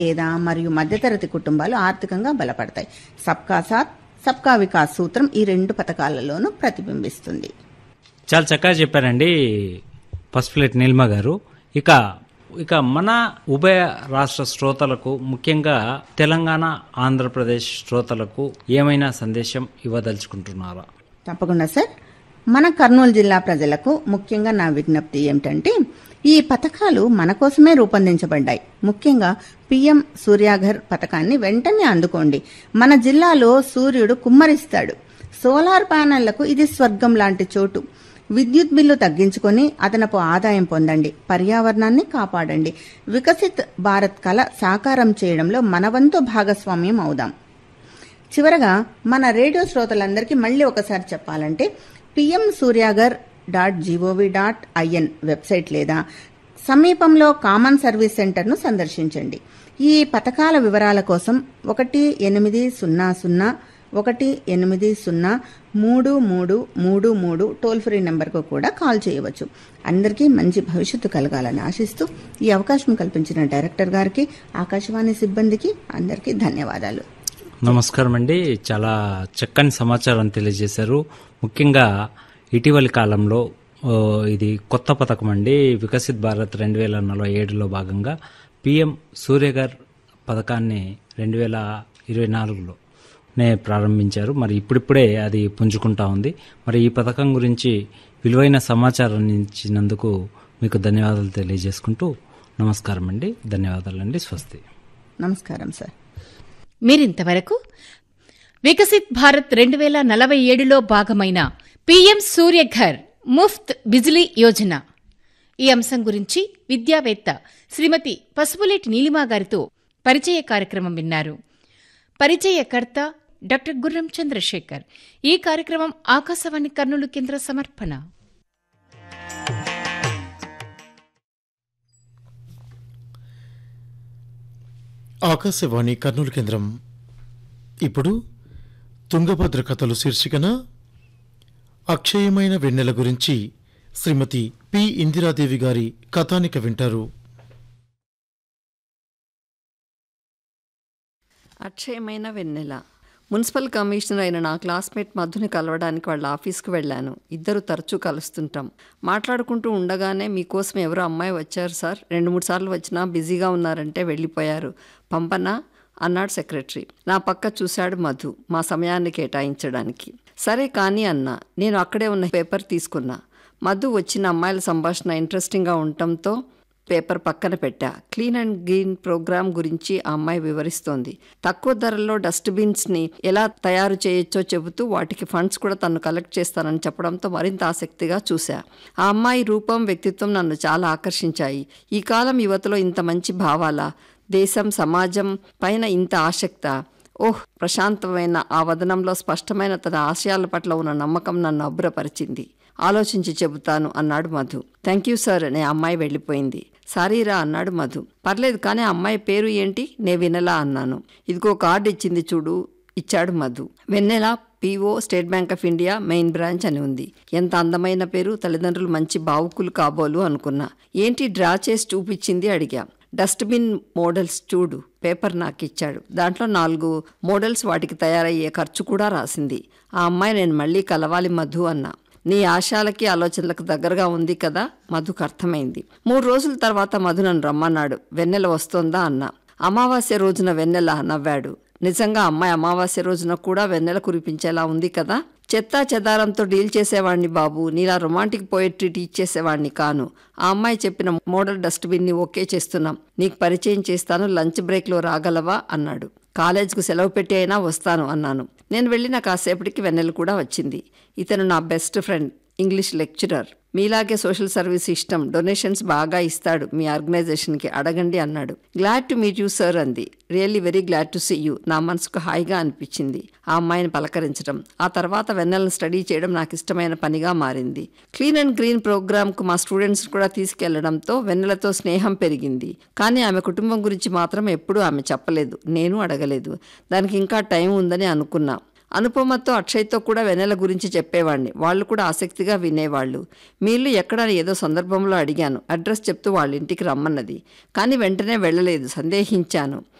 పేద మరియు మధ్యతరగతి కుటుంబాలు ఆర్థికంగా బలపడతాయి సబ్కా సాత్ సబ్కా వికాస్ సూత్రం ఈ రెండు పథకాలలోనూ ప్రతిబింబిస్తుంది చాలా చక్కగా చెప్పారండి పసుపులేటి నీలిమ గారు ఇక ఇక మన ఉభయ రాష్ట్ర శ్రోతలకు ముఖ్యంగా తెలంగాణ ఆంధ్రప్రదేశ్ శ్రోతలకు ఏమైనా సందేశం ఇవ్వదలుచుకుంటున్నారా తప్పకుండా సార్ మన కర్నూలు జిల్లా ప్రజలకు ముఖ్యంగా నా విజ్ఞప్తి ఏమిటంటే ఈ పథకాలు మన కోసమే రూపొందించబడ్డాయి ముఖ్యంగా పిఎం సూర్యాఘర్ పథకాన్ని వెంటనే అందుకోండి మన జిల్లాలో సూర్యుడు కుమ్మరిస్తాడు సోలార్ ప్యానెళ్లకు ఇది స్వర్గం లాంటి చోటు విద్యుత్ బిల్లు తగ్గించుకొని అదనపు ఆదాయం పొందండి పర్యావరణాన్ని కాపాడండి వికసిత్ భారత్ కళ సాకారం చేయడంలో మనవంతు భాగస్వామ్యం అవుదాం చివరగా మన రేడియో శ్రోతలందరికీ మళ్ళీ ఒకసారి చెప్పాలంటే PM Suryaghar dot GOV dot IN website లేదా సమీపంలో కామన్ సర్వీస్ సెంటర్ను సందర్శించండి ఈ పథకాల వివరాల కోసం ఒకటి ఎనిమిది సున్నా సున్నా ఒకటి ఎనిమిది సున్నా మూడు మూడు మూడు మూడు టోల్ ఫ్రీ నెంబర్కు కూడా కాల్ చేయవచ్చు అందరికీ మంచి భవిష్యత్తు కలగాలని ఆశిస్తూ ఈ అవకాశం కల్పించిన డైరెక్టర్ గారికి ఆకాశవాణి సిబ్బందికి అందరికీ ధన్యవాదాలు నమస్కారం అండి చాలా చక్కని సమాచారం తెలియజేశారు ముఖ్యంగా ఇటీవలి కాలంలో ఓ, ఇది కొత్త పథకం అండి వికసిత్ భారత్ రెండు వేల నలభై ఏడులో భాగంగా పిఎం సూర్యగర్ పథకాన్ని రెండు వేల ఇరవై నాలుగులోనే ప్రారంభించారు మరి ఇప్పుడిప్పుడే అది పుంజుకుంటా ఉంది మరి ఈ పథకం గురించి విలువైన సమాచారం ఇచ్చినందుకు మీకు ధన్యవాదాలు తెలియజేసుకుంటూ నమస్కారం అండి ధన్యవాదాలండి స్వస్తి నమస్కారం సార్ మీరింతవరకు వికసిత్ భారత్ రెండు వేల నలభై ఏడులో భాగమైన పీఎం సూర్యఘర్ ముఫ్త్ బిజిలీ యోజన ఈ అంశం గురించి విద్యావేత్త శ్రీమతి పసుపులేటి నీలిమా గారితో పరిచయ కార్యక్రమం విన్నారు పరిచయకర్త డాక్టర్ గుర్రం చంద్రశేఖర్ ఈ కార్యక్రమం ఆకాశవాణి కర్నూలు కేంద్ర సమర్పణ ఆకాశవాణి కర్నూలు కేంద్రం ఇప్పుడు తుంగభద్ర కథలు శీర్షికన అక్షయమైన వెన్నెల గురించి శ్రీమతి పి ఇందిరాదేవి గారి కథానిక వింటారు అక్షయమైన వెన్నెల మున్సిపల్ కమిషనర్ అయిన నా క్లాస్మేట్ మధుని కలవడానికి వాళ్ళ ఆఫీస్కి వెళ్ళాను ఇద్దరు తరచూ కలుస్తుంటాం మాట్లాడుకుంటూ ఉండగానే మీకోసం ఎవరో అమ్మాయి వచ్చారు సార్ రెండు మూడు సార్లు వచ్చినా బిజీగా ఉన్నారంటే వెళ్ళిపోయారు పంపనా అన్నాడు సెక్రటరీ నా పక్క చూశాడు మధు మా సమయాన్ని కేటాయించడానికి సరే కానీ అన్నా నేను అక్కడే ఉన్న పేపర్ తీసుకున్నా మధు వచ్చిన అమ్మాయిల సంభాషణ ఇంట్రెస్టింగ్గా ఉండటంతో పేపర్ పక్కన పెట్టా క్లీన్ అండ్ గ్రీన్ ప్రోగ్రామ్ గురించి ఆ అమ్మాయి వివరిస్తోంది తక్కువ ధరల్లో డస్ట్బిన్స్ని ఎలా తయారు చేయొచ్చో చెబుతూ వాటికి ఫండ్స్ కూడా తను కలెక్ట్ చేస్తానని చెప్పడంతో మరింత ఆసక్తిగా చూశా ఆ అమ్మాయి రూపం వ్యక్తిత్వం నన్ను చాలా ఆకర్షించాయి ఈ కాలం యువతలో ఇంత మంచి భావాల దేశం సమాజం పైన ఇంత ఆసక్త ఓహ్ ప్రశాంతమైన ఆ వదనంలో స్పష్టమైన తన ఆశయాల పట్ల ఉన్న నమ్మకం నన్ను అబ్బురపరిచింది ఆలోచించి చెబుతాను అన్నాడు మధు థ్యాంక్ యూ సార్ అనే అమ్మాయి వెళ్ళిపోయింది సారీరా అన్నాడు మధు పర్లేదు కానీ ఆ అమ్మాయి పేరు ఏంటి నే వినలా అన్నాను ఇదిగో కార్డు ఇచ్చింది చూడు ఇచ్చాడు Madhu Vennela PO State Bank of India main branch అని ఉంది ఎంత అందమైన పేరు తల్లిదండ్రులు మంచి బావుకులు కాబోలు అనుకున్నా ఏంటి డ్రా చేసి చూపించింది అడిగా డస్ట్బిన్ మోడల్స్ చూడు పేపర్ నాకు ఇచ్చాడు దాంట్లో నాలుగు మోడల్స్ వాటికి తయారయ్యే ఖర్చు కూడా రాసింది ఆ అమ్మాయి నేను మళ్ళీ కలవాలి మధు అన్నా నీ ఆశయాలకి ఆలోచనలకు దగ్గరగా ఉంది కదా మధుకు అర్థమైంది మూడు రోజుల తర్వాత మధు నన్ను రమ్మన్నాడు వెన్నెల వస్తోందా అన్నా అమావాస్య రోజున వెన్నెల నవ్వాడు నిజంగా అమ్మాయి అమావాస్య రోజున కూడా వెన్నెల కురిపించేలా ఉంది కదా చెత్తా చెదారంతో డీల్ చేసేవాడిని బాబు నీలా రొమాంటిక్ పోయట్రీ టీచ్ చేసేవాడిని కాను ఆ అమ్మాయి చెప్పిన మోడల్ డస్ట్బిన్ని ఓకే చేస్తున్నాం నీకు పరిచయం చేస్తాను లంచ్ బ్రేక్లో రాగలవా అన్నాడు కాలేజ్కు సెలవు పెట్టి అయినా వస్తాను అన్నాను నేను వెళ్ళిన కాసేపటికి వెన్నెల కూడా వచ్చింది ఇతను నా బెస్ట్ ఫ్రెండ్ ఇంగ్లీష్ లెక్చరర్ మీలాగే సోషల్ సర్వీస్ ఇష్టం డొనేషన్స్ బాగా ఇస్తాడు మీ ఆర్గనైజేషన్కి అడగండి అన్నాడు glad to meet you sir అంది really very glad to see you నా మనసుకు హాయిగా అనిపించింది ఆ అమ్మాయిని పలకరించడం ఆ తర్వాత వెన్నెలను స్టడీ చేయడం నాకు ఇష్టమైన పనిగా మారింది క్లీన్ అండ్ గ్రీన్ ప్రోగ్రామ్కు మా స్టూడెంట్స్ కూడా తీసుకెళ్లడంతో వెన్నెలతో స్నేహం పెరిగింది కానీ ఆమె కుటుంబం గురించి మాత్రం ఎప్పుడూ ఆమె చెప్పలేదు నేను అడగలేదు దానికి ఇంకా టైం ఉందని అనుకున్నా అనుపమతో అక్షయ్తో కూడా వెన్నెల గురించి చెప్పేవాడిని వాళ్ళు కూడా ఆసక్తిగా వినేవాళ్ళు మీ ఇల్లు ఎక్కడ అని ఏదో సందర్భంలో అడిగాను అడ్రస్ చెప్తూ వాళ్ళ ఇంటికి రమ్మన్నది కానీ వెంటనే వెళ్ళలేదు సందేహించాను